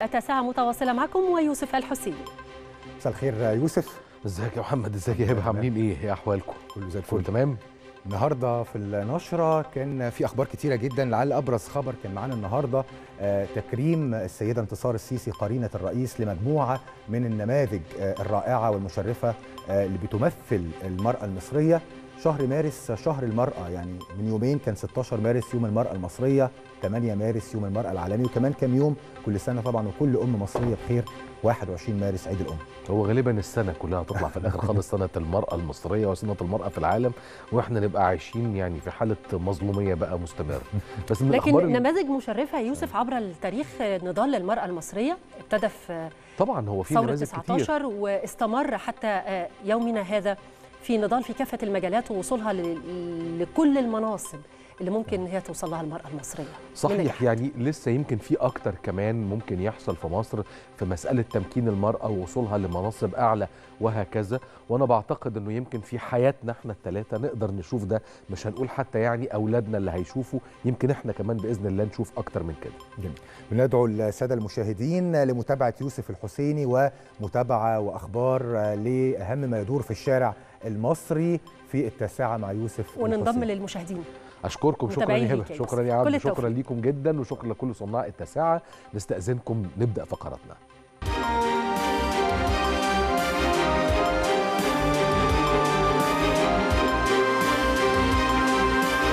التاسعة متواصلة معكم ويوسف الحسيني مساء الخير يوسف ازيك يا محمد ازيك يا هبه عاملين ايه ايه احوالكم كله زي كله الفل تمام النهارده في النشره كان في اخبار كتيره جدا لعل ابرز خبر كان معانا النهارده آه، تكريم السيده انتصار السيسي قرينه الرئيس لمجموعه من النماذج آه، الرائعه والمشرفه آه، اللي بتمثل المراه المصريه شهر مارس شهر المرأة يعني من يومين كان 16 مارس يوم المرأة المصرية 8 مارس يوم المرأة العالمي وكمان كام يوم كل سنة طبعا وكل أم مصرية بخير 21 مارس عيد الأم هو غالبا السنه كلها هتطلع في الاخر خالص سنه المراه المصريه وسنه المراه في العالم واحنا نبقى عايشين يعني في حاله مظلوميه بقى مستمره بس من لكن الاخبار ال- نماذج مشرفة يا يوسف عبر التاريخ نضال للمرأة المصرية ابتدى في طبعا هو في ثورة نماذج كتير 19 واستمر حتى آه، يومنا هذا في نضال في كافة المجالات ووصولها ل- لكل المناصب اللي ممكن هي توصل لها المرأة المصرية صحيح بنجاح. يعني لسه يمكن في اكتر كمان ممكن يحصل في مصر في مساله تمكين المراه ووصولها لمناصب اعلى وهكذا وانا بعتقد انه يمكن في حياتنا احنا الثلاثه نقدر نشوف ده مش هنقول حتى يعني اولادنا اللي هيشوفوا يمكن احنا كمان باذن الله نشوف اكتر من كده جميل بندعو الساده المشاهدين لمتابعه يوسف الحسيني ومتابعه واخبار لاهم ما يدور في الشارع المصري في التاسعه مع يوسف وننضم الحسيني. للمشاهدين اشكركم شكرا متابعين يا ليك هبه يا شكرا يوسف. يا كل عبد شكرا التوفيق. ليكم جدا وشكرا لكل صناع التاسعه نستاذنكم نبدا فقراتنا